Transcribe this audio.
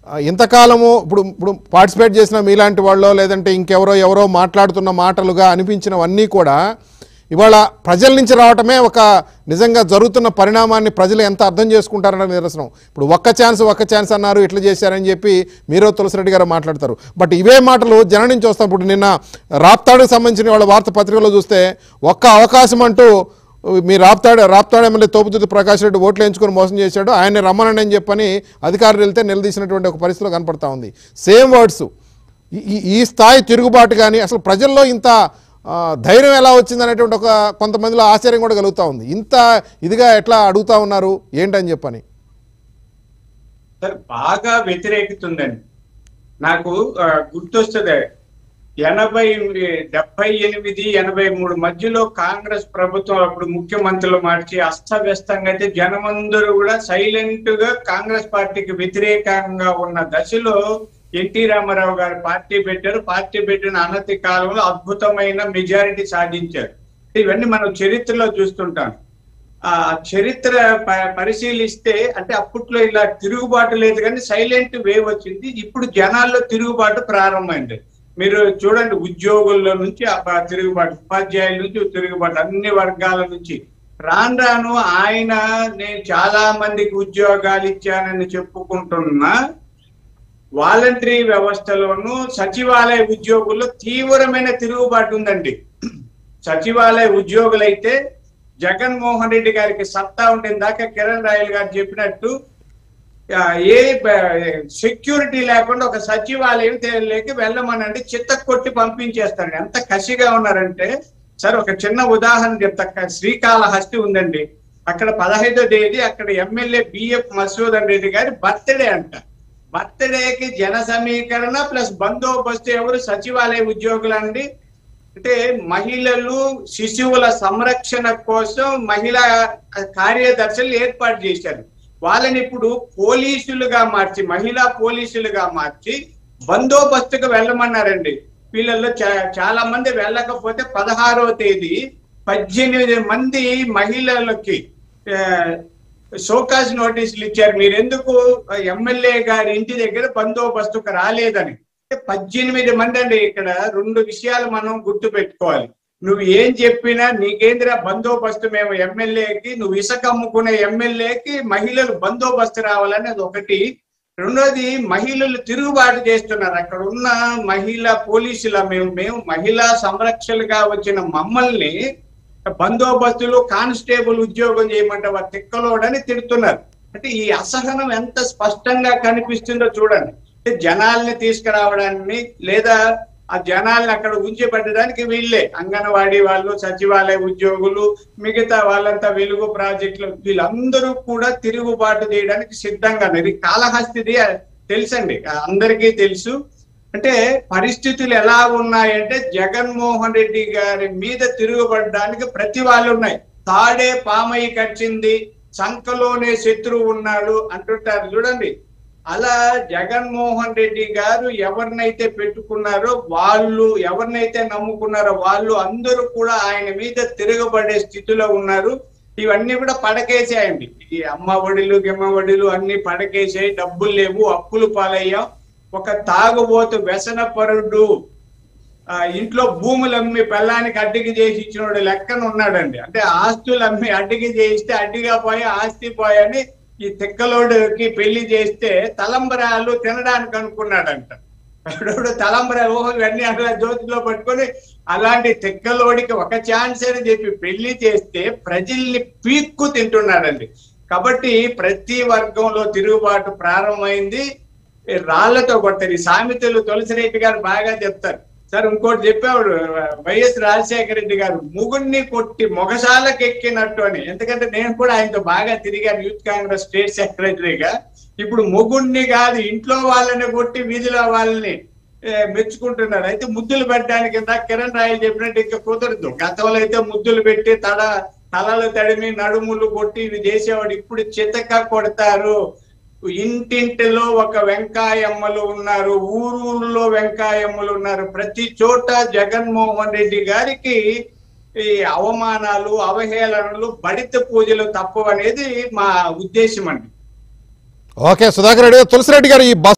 ఆ, ఇంతకాలము ఇప్పుడు ఇప్పుడు పార్టిసిపేట్ చేసిన మీలాంటి వాళ్ళో లేదంటే ఇంకెవరో ఎవరో మాట్లాడుతున్న మాటలుగా అనిపించినవన్నీ కూడా ఇవాళ ప్రజల నుంచి రావటమే ఒక నిజంగా జరుగుతున్న పరిణామాన్ని ప్రజలు ఎంత అర్థం చేసుకుంటారన్న నిదర్శనం ఇప్పుడు ఒక్క ఛాన్స్ ఒక్క ఛాన్స్ అన్నారు ఇట్లా చేశారని చెప్పి మీరో తులసిరెడ్డి గారు మాట్లాడతారు బట్ ఇవే మాటలు జనం నుంచి వస్తాం ఇప్పుడు నిన్న రాప్తాడుకు సంబంధించిన వాళ్ళ వార్త పత్రికలో చూస్తే ఒక్క అవకాశం అంటూ మీ రాప్తాడు రాప్తాడు ఎమ్మెల్యే తోపుతుర్తి ప్రకాష్ రెడ్డి ఓట్లు ఎంచుకొని మోసం చేశాడు ఆయన్ని రమ్మనండి అని చెప్పని అధికారులు వెళ్తే నిలదీసినటువంటి ఒక పరిస్థితిలో కనపడతా ఉంది సేమ్ వర్డ్స్ ఈ- ఈ- ఈ స్థాయి తిరుగుబాటు కానీ అసలు ప్రజల్లో ఇంత ఆ, ధైర్యం ఎలా వచ్చింది అనేటువంటి ఒక కొంతమందిలో ఆశ్చర్యం కూడా కలుగుతూ ఉంది ఇంత ఇదిగా ఎట్లా అడుగుతా ఉన్నారు ఏంటని చెప్పని సార్ బాగా వ్యతిరేకత ఉందండి నాకు ఆ, గుర్తొస్తుంది ఎనభై డెబ్బై ఎనిమిది ఎనభై మూడు మధ్యలో కాంగ్రెస్ ప్రభుత్వం అప్పుడు ముఖ్యమంత్రులు మార్చి అస్తవ్యస్తంగా అయితే జనమందరూ కూడా సైలెంట్ గా కాంగ్రెస్ పార్టీకి వ్యతిరేకంగా ఉన్న దశలో ఎన్టీ రామారావు గారు పార్టీ పెట్టారు పార్టీ పెట్టిన అనతి కాలంలో అద్భుతమైన మెజారిటీ సాధించారు ఇవన్నీ మనం చరిత్రలో చూస్తుంటాం ఆ చరిత్ర ప- పరిశీలిస్తే అంటే అప్పట్లో ఇలా తిరుగుబాటు లేదు కానీ సైలెంట్ వేవ్ వచ్చింది ఇప్పుడు జనాల్లో తిరుగుబాటు ప్రారంభమైంది మీరు చూడండి ఉద్యోగుల్లో నుంచి ఆ ప- తిరుగుబాటు ఉపాధ్యాయుల నుంచి తిరుగుబాటు అన్ని వర్గాల నుంచి రాను రాను ఆయన నేను చాలా మందికి ఉద్యోగాలు ఇచ్చానని చెప్పుకుంటున్నా వాలంటరీ వ్యవస్థలోను సచివాలయ ఉద్యోగుల్లో తీవ్రమైన తిరుగుబాటు ఉందండి సచివాలయ ఉద్యోగులైతే జగన్మోహన్ రెడ్డి గారికి సత్తా ఉండే దాకా కిరణ్ రాయల్ గారు చెప్పినట్టు ఆ, ఏ సెక్యూరిటీ లేకుండా ఒక సచివాలయం లేకి వెళ్ళమనండి చిత్త కొట్టి పంపించేస్తారు ఎంత కసిగా ఉన్నారంటే సార్ ఒక చిన్న ఉదాహరణ చెప్తా అక్కడ శ్రీకాళహస్తి ఉందండి అక్కడ పదహైదో తేదీ అక్కడ ఎమ్మెల్యే బిఎఫ్ మసూదన్ రెడ్డి గారి బర్త్డే అంట బర్త్డేకి జన సమీకరణ ప్లస్ బందోబస్తు ఎవరు సచివాలయ ఉద్యోగులండి అంటే మహిళలు శిశువుల సంరక్షణ కోసం మహిళా కార్యదర్శులు ఏర్పాటు చేశారు వాళ్ళని ఇప్పుడు పోలీసులుగా మార్చి మహిళా పోలీసులుగా మార్చి బందోబస్తుకు వెళ్ళమన్నారండి వీళ్ళల్లో చా- చాలా మంది వెళ్ళకపోతే పదహారవ తేదీ పద్దెనిమిది మంది మహిళలకి ఆ, షోకాజ్ నోటీసులు ఇచ్చారు మీరు ఎందుకు ఎమ్మెల్యే గారి ఇంటి దగ్గర బందోబస్తుకు రాలేదని అంటే పద్దెనిమిది మంది అండి ఇక్కడ రెండు విషయాలు మనం గుర్తు పెట్టుకోవాలి నువ్వు ఏం చెప్పినా నీకేంద్ర బందోబస్తు మేము ఎమ్మెల్యేకి నువ్వు ఇసుక అమ్ముకునే ఎమ్మెల్యేకి మహిళలు బందోబస్తు రావాలని అది ఒకటి రెండోది మహిళలు తిరుగుబాటు చేస్తున్నారు అక్కడ ఉన్న మహిళా పోలీసుల మేము మేము మహిళా సంరక్షణగా వచ్చిన మమ్మల్ని బందోబస్తులు కానిస్టేబుల్ ఉద్యోగం చేయమంటే వారు తిక్కలోడని తిడుతున్నారు అంటే ఈ అసహనం ఎంత స్పష్టంగా కనిపిస్తుందో చూడండి అంటే జనాల్ని తీసుకురావడాన్ని లేదా ఆ జనాల్ని అక్కడ ఉంచిపెట్టడానికి వీళ్ళే అంగన్వాడీ వాళ్ళు సచివాలయ ఉద్యోగులు మిగతా వాళ్ళంతా వెలుగు ప్రాజెక్టులు వీళ్ళందరూ కూడా తిరుగుబాటు చేయడానికి సిద్ధంగా ఉన్నారు. ఇది కాళహస్తిది తెలుసండి అందరికీ తెలుసు అంటే పరిస్థితులు ఎలా ఉన్నాయంటే జగన్మోహన్ రెడ్డి గారి మీద తిరుగుబడడానికి ప్రతి వాళ్ళు ఉన్నాయి తాడే పామయ్య కచ్చింది సంఖలోనే శత్రువు ఉన్నాడు అంటుంటారు చూడండి అలా జగన్మోహన్ రెడ్డి గారు ఎవరినైతే పెట్టుకున్నారో వాళ్ళు ఎవరినైతే నమ్ముకున్నారో వాళ్ళు అందరూ కూడా ఆయన మీద తిరగబడే స్థితిలో ఉన్నారు ఇవన్నీ కూడా పడకేసాయండి ఈ అమ్మ ఒడిలు గిమ్మ ఒడిలు అన్ని పడకేసాయి డబ్బులు లేవు అప్పులు పాలయ్యాం ఒక తాగుబోతు వ్యసనపరుడు ఆ ఇంట్లో భూములు అమ్మి పెళ్ళానికి అడ్డికి చేసి ఇచ్చినోడు లెక్కన ఉన్నాడండి అంటే ఆస్తులు అమ్మి అడ్డికి చేయిస్తే అడ్డిగా పోయి ఆస్తి పోయని ఈ తిక్కలోడికి పెళ్లి చేస్తే తలంబరాలు తినడానికి అనుకున్నాడంట అప్పుడు తలంబరాలు ఓహో ఇవన్నీ అట్లా జ్యోతిలో పట్టుకొని అలాంటి తిక్కలోడికి ఒక ఛాన్స్ అని చెప్పి పెళ్లి చేస్తే ప్రజల్ని పీక్కు తింటున్నాడండి కాబట్టి ప్రతి వర్గంలో తిరుగుబాటు ప్రారంభమైంది ఈ రాళ్లతో కొడతారు ఈ సామెతలు తులసిరెడ్డి గారు బాగా చెప్తారు సార్ ఇంకోటి చెప్పేవాడు వైఎస్ రాజశేఖర రెడ్డి గారు ముగుడిని కొట్టి మొగసాలకు ఎక్కినట్టు అని ఎందుకంటే నేను కూడా ఆయనతో బాగా తిరిగాను యూత్ కాంగ్రెస్ స్టేట్ సెక్రటరీగా ఇప్పుడు మొగుడిని కాదు ఇంట్లో వాళ్ళని కొట్టి వీధిలో వాళ్ళని ఏ, మెచ్చుకుంటున్నారు అయితే ముద్దులు పెట్టడానికి ఇందాక కిరణ్ రాయల్ చెప్పినట్టు ఇంకా కుదరదు గతంలో అయితే ముద్దులు పెట్టి తల తలలు తడిమి నడుములు కొట్టి ఇవి చేసేవాడు ఇప్పుడు చితక కొడతారు ఇంటింటిలో ఒక వెంకాయమ్మలు ఉన్నారు ఊరూరులో వెంకాయమ్మలు ఉన్నారు ప్రతి చోట జగన్మోహన్ రెడ్డి గారికి ఈ అవమానాలు అవహేళనలు బడిత పూజలు తప్పవనేది మా ఉద్దేశం అండి ఓకే సుధాకర్ రెడ్డి గారు తులసిరెడ్డి గారు ఈ బస్